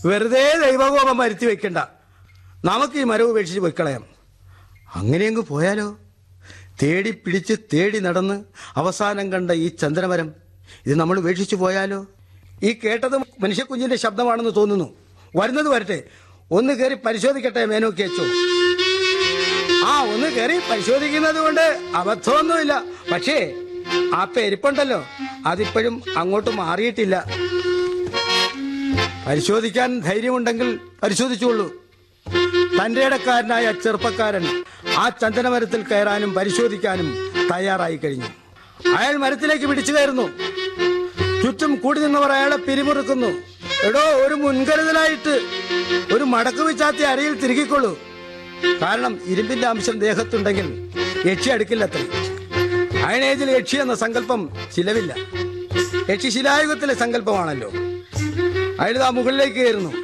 വെറുതെ ദൈവകോപം വരുത്തി വെക്കണ്ട നമുക്ക് ഈ മരം ഉപേക്ഷിച്ച് പൊയ്ക്കളയാം അങ്ങനെയങ്ങ് പോയാലോ തേടി പിടിച്ച് തേടി നടന്ന് അവസാനം കണ്ട ഈ ചന്ദ്രമരം ഇത് നമ്മൾ ഉപേക്ഷിച്ചു പോയാലോ ഈ കേട്ടത് മനുഷ്യക്കുഞ്ഞിന്റെ ശബ്ദമാണെന്ന് തോന്നുന്നു വരുന്നത് വരട്ടെ ഒന്ന് കയറി പരിശോധിക്കട്ടെ മേനോക്കി അച്ചോ ആ ഒന്ന് കയറി പരിശോധിക്കുന്നത് കൊണ്ട് അബദ്ധമൊന്നുമില്ല പക്ഷേ ആ പെരുപ്പുണ്ടല്ലോ അതിപ്പോഴും അങ്ങോട്ട് മാറിയിട്ടില്ല പരിശോധിക്കാൻ ധൈര്യമുണ്ടെങ്കിൽ പരിശോധിച്ചോളൂ തന്റെ ഇടക്കാരനായ ചെറുപ്പക്കാരൻ ആ ചന്ദനമരത്തിൽ കയറാനും പരിശോധിക്കാനും തയ്യാറായി കഴിഞ്ഞു അയാൾ മരത്തിലേക്ക് പിടിച്ചു കയറുന്നു ചുറ്റും കൂടി നിന്നവർ അയാളെ പിരിമുറുക്കുന്നു എടോ ഒരു മുൻകരുതലായിട്ട് ഒരു മടക്ക് വിച്ചാത്തി അരയിൽ തിരുകിക്കൊള്ളൂ കാരണം ഇരുമ്പിന്റെ അംശം ദേഹത്തുണ്ടെങ്കിൽ യക്ഷി അടുക്കില്ലത്രേ അയണേജിൽ യക്ഷി എന്ന സങ്കല്പം ചിലവില്ല യക്ഷി ശിലായുഗത്തിലെ സങ്കല്പമാണല്ലോ അയാൾ ആ മുകളിലേക്ക് കയറുന്നു